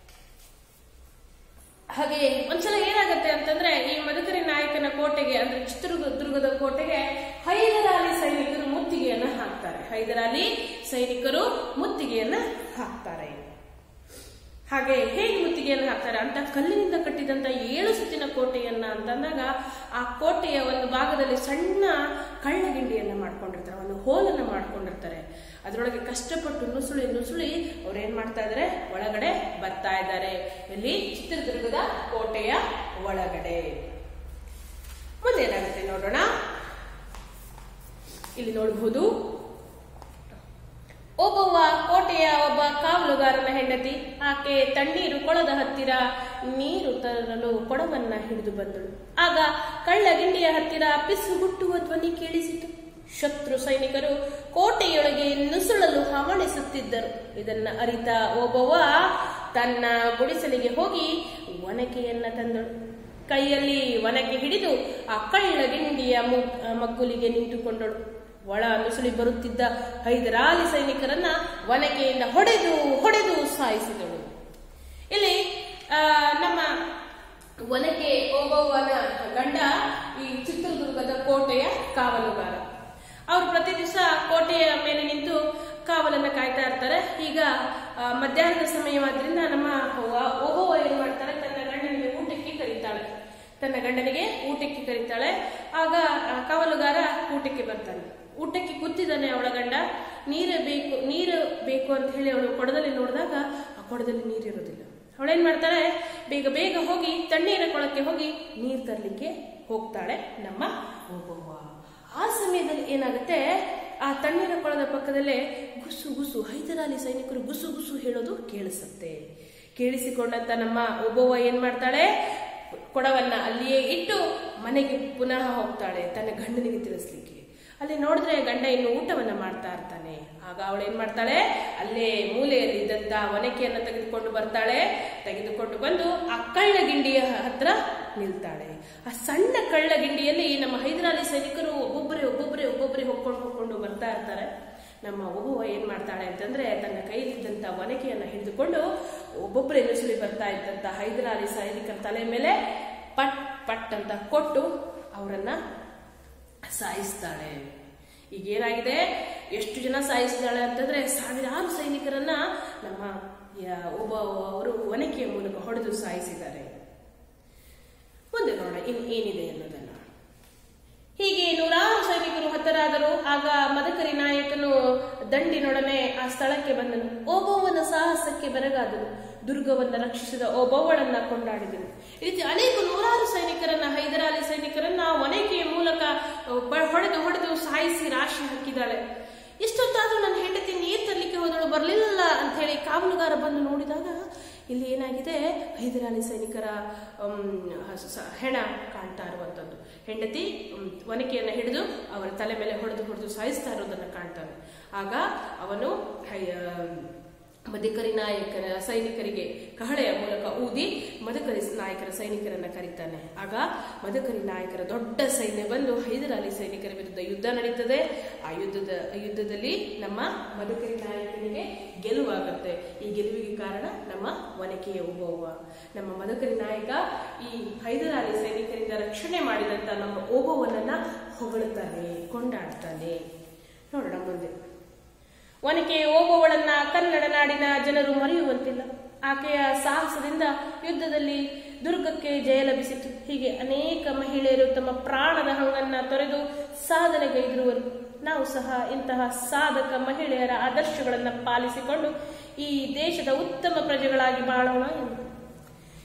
ಹಾಗೆ ಒಂದ್ಸಲ ಏನಾಗತ್ತೆ ಅಂತಂದ್ರೆ ಈ ಮದಕರಿ ನಾಯಕನ ಕೋಟೆಗೆ ಅಂದ್ರೆ ಚಿತ್ರದುರ್ಗದ ಕೋಟೆಗೆ ಹೈದರಾಲಿ ಸೈನಿಕರು ಮುತ್ತಿಗೆಯನ್ನ ಹಾಕ್ತಾರೆ ಹೈದರಾಲಿ ಸೈನಿಕರು ಮುತ್ತಿಗೆಯನ್ನ ಹಾಕ್ತಾರೆ ಹಾಗೆ ಹೇಗೆ ಮುತ್ತಿಗೆಯನ್ನು ಹಾಕ್ತಾರೆ ಅಂತ ಕಲ್ಲಿನಿಂದ ಕಟ್ಟಿದಂತ ಏಳು ಸುತ್ತಿನ ಕೋಟೆಯನ್ನ ಅಂತಂದಾಗ ಆ ಕೋಟೆಯ ಒಂದು ಭಾಗದಲ್ಲಿ ಸಣ್ಣ ಕಳ್ಳಗಿಂಡಿಯನ್ನ ಮಾಡ್ಕೊಂಡಿರ್ತಾರೆ ಒಂದು ಹೋಲನ್ನ ಮಾಡ್ಕೊಂಡಿರ್ತಾರೆ ಅದರೊಳಗೆ ಕಷ್ಟಪಟ್ಟು ನುಸುಳಿ ನುಸುಳಿ ಅವ್ರು ಏನ್ ಮಾಡ್ತಾ ಇದಾರೆ ಒಳಗಡೆ ಬರ್ತಾ ಇದ್ದಾರೆ ಇಲ್ಲಿ ಚಿತ್ರದುರ್ಗದ ಕೋಟೆಯ ಒಳಗಡೆ ಮುಂದೆ ಏನಾಗುತ್ತೆ ನೋಡೋಣ ಇಲ್ಲಿ ನೋಡಬಹುದು ಒಬ್ಬವ ಕೋಟೆಯ ಒಬ್ಬ ಕಾವಲುಗಾರನ ಹೆಂಡತಿ ಆಕೆ ತಣ್ಣೀರು ಕೊಳದ ಹತ್ತಿರ ನೀರು ತರಲು ಕೊಡವನ್ನ ಹಿಡಿದು ಬಂದಳು ಆಗ ಕಳ್ಳಗಿಂಡಿಯ ಹತ್ತಿರ ಪಿಸುಗುಟ್ಟುವ ಧ್ವನಿ ಕೇಳಿಸಿತು ಶತ್ರು ಸೈನಿಕರು ಕೋಟೆಯೊಳಗೆ ನುಸುಳಲು ಹವಣಿಸುತ್ತಿದ್ದರು ಇದನ್ನ ಅರಿತ ಒಬ್ಬವ ತನ್ನ ಗುಡಿಸಲಿಗೆ ಹೋಗಿ ಒನಕೆಯನ್ನ ತಂದಳು ಕೈಯಲ್ಲಿ ಒನಕೆ ಹಿಡಿದು ಆ ಕಳ್ಳಗಿಂಡಿಯ ಮು- ಮಗ್ಗುಲಿಗೆ ನಿಂತುಕೊಂಡಳು ಒಳ ನುಸುಳಿ ಬರುತ್ತಿದ್ದ ಹೈದರಾಲಿ ಸೈನಿಕರನ್ನ ಒನಕೆಯಿಂದ ಹೊಡೆದು ಹೊಡೆದು ಸಾಯಿಸಿದಳು ಇಲ್ಲಿ ಆ, ನಮ್ಮ ಒನಕೆ ಓಬವ್ವನ ಗಂಡ ಈ ಚಿತ್ರದುರ್ಗದ ಕೋಟೆಯ ಕಾವಲುಗಾರ ಅವರು ಪ್ರತಿ ದಿವಸ ಕೋಟೆಯ ಮೇಲೆ ನಿಂತು ಕಾವಲನ್ನ ಕಾಯ್ತಾ ಇರ್ತಾರೆ ಈಗ ಆ, ಮಧ್ಯಾಹ್ನದ ಸಮಯವಾದ್ರಿಂದ ನಮ್ಮ ಅವ್ವ- ಓಬವ್ವ ಏನ್ ಮಾಡ್ತಾರೆ ತನ್ನ ಗಂಡನಿಗೆ ಊಟಕ್ಕೆ ಕರೀತಾಳೆ ತನ್ನ ಗಂಡನಿಗೆ ಊಟಕ್ಕೆ ಕರೀತಾಳೆ ಆಗ ಆ ಕಾವಲುಗಾರ ಊಟಕ್ಕೆ ಬರ್ತಾನೆ ಊಟಕ್ಕೆ ಕೂತಿದ್ದಾನೆ ಅವಳ ಗಂಡ ನೀರು ಬೇಕು ನೀರು ಬೇಕು ಅಂತ ಹೇಳಿ ಅವಳು ಕೊಡದಲ್ಲಿ ನೋಡಿದಾಗ ಆ ಕೊಡದಲ್ಲಿ ನೀರಿರೋದಿಲ್ಲ ಅವಳೇನ್ ಮಾಡ್ತಾಳೆ ಬೇಗ ಬೇಗ ಹೋಗಿ ತಣ್ಣೀರ ಕೊಳಕ್ಕೆ ಹೋಗಿ ನೀರು ತರಲಿಕ್ಕೆ ಹೋಗ್ತಾಳೆ ನಮ್ಮ ಓಬವ್ವ ಆ ಸಮಯದಲ್ಲಿ ಏನಾಗುತ್ತೆ ಆ ತಣ್ಣೀರ ಕೊಳದ ಪಕ್ಕದಲ್ಲೇ ಗುಸು ಗುಸು ಹೈದರಾಲಿ ಸೈನಿಕರು ಗುಸು ಗುಸು ಹೇಳೋದು ಕೇಳಿಸುತ್ತೆ ಕೇಳಿಸಿಕೊಂಡಂತ ನಮ್ಮ ಒಬ್ಬವ್ವ ಏನ್ ಮಾಡ್ತಾಳೆ ಕೊಡವನ್ನ ಅಲ್ಲಿಯೇ ಇಟ್ಟು ಮನೆಗೆ ಪುನಃ ಹೋಗ್ತಾಳೆ ತನ್ನ ಗಂಡನಿಗೆ ತಿಳಿಸ್ಲಿಕ್ಕೆ ಅಲ್ಲಿ ನೋಡಿದ್ರೆ ಗಂಡ ಇನ್ನು ಊಟವನ್ನ ಮಾಡ್ತಾ ಇರ್ತಾನೆ ಆಗ ಅವಳು ಏನ್ ಮಾಡ್ತಾಳೆ ಅಲ್ಲೇ ಮೂಲೆಯಲ್ಲಿ ಇದ್ದಂತ ಒನಕೆಯನ್ನ ತೆಗೆದುಕೊಂಡು ಬರ್ತಾಳೆ ತೆಗೆದುಕೊಂಡು ಬಂದು ಆ ಕಳ್ಳಗಿಂಡಿಯ ಹತ್ರ ನಿಲ್ತಾಳೆ ಆ ಸಣ್ಣ ಕಳ್ಳಗಿಂಡಿಯಲ್ಲಿ ನಮ್ಮ ಹೈದರಾಲಿ ಸೈನಿಕರು ಒಬ್ಬೊಬ್ಬರೇ ಒಬ್ಬೊಬ್ಬರೇ ಒಬ್ಬೊಬ್ಬರೇ ಹೊಕ್ಕೊಂಡು ಹೊಕ್ಕೊಂಡು ಬರ್ತಾ ಇರ್ತಾರೆ ನಮ್ಮ ಒಬ್ಬವ ಏನ್ ಮಾಡ್ತಾಳೆ ಅಂತಂದ್ರೆ ತನ್ನ ಕೈಲಿದ್ದಂತ ಒನಕೆಯನ್ನ ಹಿಡಿದುಕೊಂಡು ಒಬ್ಬೊಬ್ಬರೇ ನುಸುಳಿ ಬರ್ತಾ ಇದ್ದಂತ ಹೈದರಾಲಿ ಸೈನಿಕರ ತಲೆ ಮೇಲೆ ಪಟ್ ಪಟ್ ಅಂತ ಕೊಟ್ಟು ಅವರನ್ನ ಸಾಯಿಸ್ತಾಳೆ ಈಗ ಏನಾಗಿದೆ ಎಷ್ಟು ಜನ ಸಾಯಿಸಿದಾಳೆ ಅಂತಂದ್ರೆ ಸಾವಿರಾರು ಸೈನಿಕರನ್ನ ನಮ್ಮ ಯ- ಒಬ್ಬ ಅವರು ಒನಕೆಯ ಮೂಲಕ ಹೊಡೆದು ಸಾಯಿಸಿದ್ದಾರೆ ಮುಂದೆ ನೋಡ ಇನ್ ಏನಿದೆ ಅನ್ನೋದನ್ನ ಹೀಗೆ ನೂರಾರು ಸೈನಿಕರು ಹತರಾದರು ಆಗ ಮದಕರಿ ನಾಯಕನು ದಂಡಿನೊಡನೆ ಆ ಸ್ಥಳಕ್ಕೆ ಬಂದನು ಓಬವ್ವನ ಸಾಹಸಕ್ಕೆ ಬೆರಗಾದನು ದುರ್ಗವನ್ನ ರಕ್ಷಿಸಿದ ಓಬವ್ವಳನ್ನ ಕೊಂಡಾಡಿದನು ಈ ರೀತಿ ಅನೇಕ ನೂರಾರು ಸೈನಿಕರನ್ನ ಹೈದರಾಲಿ ಸೈನಿಕರನ್ನ ಒನಕೆಯ ಮೂಲಕ ಬ- ಹೊಡೆದು ಹೊಡೆದು ಸಾಯಿಸಿ ರಾಶಿ ಹಾಕಿದಾಳೆ ಇಷ್ಟೊತ್ತಾದ್ರೂ ನನ್ನ ಹೆಂಡತಿ ನೀರ್ ತರಲಿಕ್ಕೆ ಹೋದಳು ಬರ್ಲಿಲ್ಲ ಅಂತ ಹೇಳಿ ಕಾವಲುಗಾರ ಬಂದು ನೋಡಿದಾಗ ಇಲ್ಲಿ ಏನಾಗಿದೆ ಹೈದರಾಲಿ ಸೈನಿಕರ ಅಮ್, ಸ- ಸ- ಹೆಣ ಕಾಣ್ತಾ ಇರುವಂತದ್ದು ಹೆಂಡತಿ ಅಮ್, ಒನಕೆಯನ್ನ ಹಿಡಿದು ಅವರ ತಲೆ ಮೇಲೆ ಹೊಡೆದು ಹೊಡೆದು ಸಾಯಿಸ್ತಾ ಇರೋದನ್ನ ಕಾಣ್ತಾನೆ ಆಗ ಅವನು ಹೈ- ಆಮ್, ಮದಕರಿ ನಾಯಕನ ಸೈನಿಕರಿಗೆ ಕಹಳೆಯ ಮೂಲಕ ಊದಿ ಮದಕರಿ ನಾಯಕರ ಸೈನಿಕರನ್ನ ಕರೀತಾನೆ ಆಗ ಮದಕರಿ ನಾಯಕರ ದೊಡ್ಡ ಸೈನ್ಯ ಬಂದು ಹೈದರಾಲಿ ಸೈನಿಕರ ವಿರುದ್ಧ ಯುದ್ಧ ನಡೀತದೆ ಆ ಯುದ್ಧದ ಯುದ್ಧದಲ್ಲಿ ನಮ್ಮ ಮದಕರಿ ನಾಯಕನಿಗೆ ಗೆಲುವಾಗುತ್ತೆ ಈ ಗೆಲುವಿಗೆ ಕಾರಣ ನಮ್ಮ ಒನಕೆಯ ಓಬವ್ವ ನಮ್ಮ ಮದಕರಿ ನಾಯಕ ಈ ಹೈದರಾಲಿ ಸೈನಿಕರಿಂದ ರಕ್ಷಣೆ ಮಾಡಿದಂತ ನಮ್ಮ ಓಬವ್ವನನ್ನ ಹೊಗಳುತ್ತಾನೆ ಕೊಂಡಾಡ್ತಾನೆ ನೋಡೋಣ ಮುಂದೆ ಒನಕೆ ಓಬವ್ವಳನ್ನ ಕನ್ನಡ ನಾಡಿನ ಜನರು ಮರೆಯುವಂತಿಲ್ಲ ಆಕೆಯ ಸಾಹಸದಿಂದ ಯುದ್ಧದಲ್ಲಿ ದುರ್ಗಕ್ಕೆ ಜಯ ಲಭಿಸಿತು ಹೀಗೆ ಅನೇಕ ಮಹಿಳೆಯರು ತಮ್ಮ ಪ್ರಾಣದ ಹಂಗನ್ನ ತೊರೆದು ಸಾಧನೆಗೈದಿರುವರು ನಾವು ಸಹ ಇಂತಹ ಸಾಧಕ ಮಹಿಳೆಯರ ಆದರ್ಶಗಳನ್ನು ಪಾಲಿಸಿಕೊಂಡು ಈ ದೇಶದ ಉತ್ತಮ ಪ್ರಜೆಗಳಾಗಿ ಬಾಳೋಣ ಎಂದು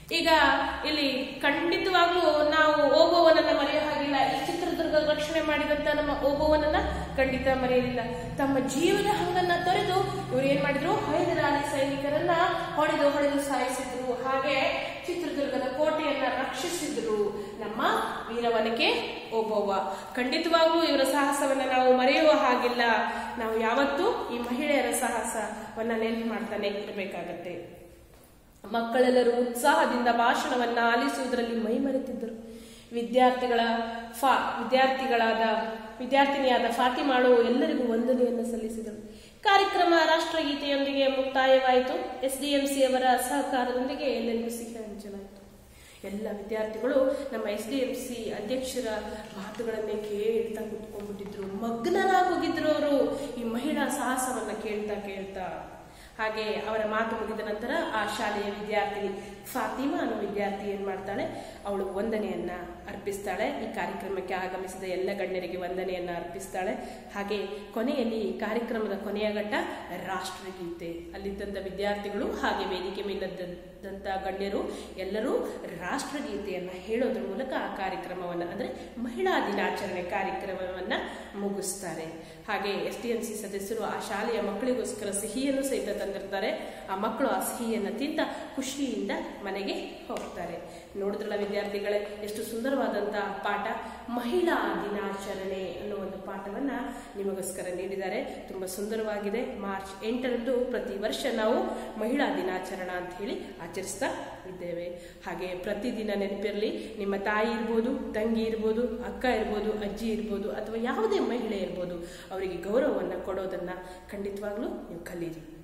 ಈಗ ಇಲ್ಲಿ ಖಂಡಿತವಾಗ್ಲೂ ನಾವು ಓಬೋವನನ್ನ ಮರೆಯೋ ಹಾಗಿಲ್ಲ ಈ ಚಿತ್ರದುರ್ಗ ರಕ್ಷಣೆ ಮಾಡಿದಂತ ನಮ್ಮ ಓಬೋವನನ್ನ ಖಂಡಿತ ಮರೆಯಲಿಲ್ಲ ತಮ್ಮ ಜೀವದ ಹಂಗನ್ನ ತೊರೆದು ಇವ್ರು ಏನ್ ಮಾಡಿದ್ರು ಹೈದರಾಲಿ ಸೈನಿಕರನ್ನ ಹೊಡೆದು ಹೊಡೆದು ಸಾಯಿಸಿದ್ರು ಹಾಗೆ ಚಿತ್ರದುರ್ಗದ ಕೋಟೆಯನ್ನ ರಕ್ಷಿಸಿದ್ರು ನಮ್ಮ ವೀರವನಿಕೆ ಓಬವ್ವ ಖಂಡಿತವಾಗ್ಲೂ ಇವರ ಸಾಹಸವನ್ನ ನಾವು ಮರೆಯುವ ಹಾಗಿಲ್ಲ ನಾವು ಯಾವತ್ತೂ ಈ ಮಹಿಳೆಯರ ಸಾಹಸವನ್ನ ನೆನಪು ಮಾಡ್ತಾನೆ ಇರಬೇಕಾಗತ್ತೆ ಮಕ್ಕಳೆಲ್ಲರೂ ಉತ್ಸಾಹದಿಂದ ಭಾಷಣವನ್ನ ಆಲಿಸುವುದರಲ್ಲಿ ಮೈಮರೆತಿದ್ದರು ವಿದ್ಯಾರ್ಥಿಗಳ ಫಾ ವಿದ್ಯಾರ್ಥಿಗಳಾದ ವಿದ್ಯಾರ್ಥಿನಿಯಾದ ಫಾತಿಮಾಳು ಎಲ್ಲರಿಗೂ ವಂದನೆಯನ್ನು ಸಲ್ಲಿಸಿದರು ಕಾರ್ಯಕ್ರಮ ರಾಷ್ಟ್ರಗೀತೆಯೊಂದಿಗೆ ಮುಕ್ತಾಯವಾಯಿತು ಎಸ್ಡಿಎಂಸಿ ಅವರ ಸಹಕಾರದೊಂದಿಗೆ ಎಲ್ಲರಿಗೂ ಸಿಹಿ ಹಂಚಲಾಯಿತು ಎಲ್ಲ ವಿದ್ಯಾರ್ಥಿಗಳು ನಮ್ಮ ಎಸ್ ಡಿ ಎಂ ಸಿ ಅಧ್ಯಕ್ಷರ ಮಾತುಗಳನ್ನೇ ಕೇಳ್ತಾ ಕುತ್ಕೊಂಡ್ಬಿಟ್ಟಿದ್ರು ಮಗ್ನರಾಗೋಗಿದ್ರು ಅವರು ಈ ಮಹಿಳಾ ಸಾಹಸವನ್ನ ಕೇಳ್ತಾ ಕೇಳ್ತಾ ಹಾಗೆ ಅವರ ಮಾತು ಮುಗಿದ ನಂತರ ಆ ಶಾಲೆಯ ವಿದ್ಯಾರ್ಥಿನಿ ಫಾತಿಮಾ ಅನ್ನೋ ವಿದ್ಯಾರ್ಥಿ ಏನ್ ಮಾಡ್ತಾಳೆ ಅವಳು ವಂದನೆಯನ್ನ ಅರ್ಪಿಸ್ತಾಳೆ ಈ ಕಾರ್ಯಕ್ರಮಕ್ಕೆ ಆಗಮಿಸಿದ ಎಲ್ಲ ಗಣ್ಯರಿಗೆ ವಂದನೆಯನ್ನ ಅರ್ಪಿಸ್ತಾಳೆ ಹಾಗೆ ಕೊನೆಯಲ್ಲಿ ಈ ಕಾರ್ಯಕ್ರಮದ ಕೊನೆಯ ಘಟ್ಟ ರಾಷ್ಟ್ರಗೀತೆ ಅಲ್ಲಿದ್ದಂಥ ವಿದ್ಯಾರ್ಥಿಗಳು ಹಾಗೆ ವೇದಿಕೆ ಮೇಲಿದ್ದಂಥ ಗಣ್ಯರು ಎಲ್ಲರೂ ರಾಷ್ಟ್ರಗೀತೆಯನ್ನ ಹೇಳೋದ್ರ ಮೂಲಕ ಆ ಕಾರ್ಯಕ್ರಮವನ್ನ ಅಂದ್ರೆ ಮಹಿಳಾ ದಿನಾಚರಣೆ ಕಾರ್ಯಕ್ರಮವನ್ನ ಮುಗಿಸ್ತಾರೆ ಹಾಗೆ ಎಸ್ ಟಿ ಎಂ ಸಿ ಸದಸ್ಯರು ಆ ಶಾಲೆಯ ಮಕ್ಕಳಿಗೋಸ್ಕರ ಸಿಹಿಯನ್ನು ಸಹಿತ ತಂದಿರ್ತಾರೆ ಆ ಮಕ್ಕಳು ಆ ಸಿಹಿಯನ್ನು ತಿಂದ ಖುಷಿಯಿಂದ ಮನೆಗೆ ಹೋಗ್ತಾರೆ ನೋಡಿದ್ರಲ್ಲ ವಿದ್ಯಾರ್ಥಿಗಳೇ ಎಷ್ಟು ಸುಂದರವಾದಂತಹ ಪಾಠ ಮಹಿಳಾ ದಿನಾಚರಣೆ ಅನ್ನೋ ಒಂದು ಪಾಠವನ್ನ ನಿಮಗೋಸ್ಕರ ನೀಡಿದ್ದಾರೆ ತುಂಬಾ ಸುಂದರವಾಗಿದೆ ಮಾರ್ಚ್ ಎಂಟರಂದು ಪ್ರತಿ ವರ್ಷ ನಾವು ಮಹಿಳಾ ದಿನಾಚರಣ ಅಂತ ಹೇಳಿ ಆಚರಿಸ್ತಾ ಇದ್ದೇವೆ ಹಾಗೆ ಪ್ರತಿದಿನ ನೆನಪಿರಲಿ ನಿಮ್ಮ ತಾಯಿ ಇರ್ಬೋದು ತಂಗಿ ಇರ್ಬೋದು ಅಕ್ಕ ಇರ್ಬೋದು ಅಜ್ಜಿ ಇರ್ಬೋದು ಅಥವಾ ಯಾವುದೇ ಮಹಿಳೆ ಇರ್ಬೋದು ಅವರಿಗೆ ಗೌರವವನ್ನು ಕೊಡೋದನ್ನ ಖಂಡಿತವಾಗ್ಲೂ ನೀವು ಕಲೀರಿ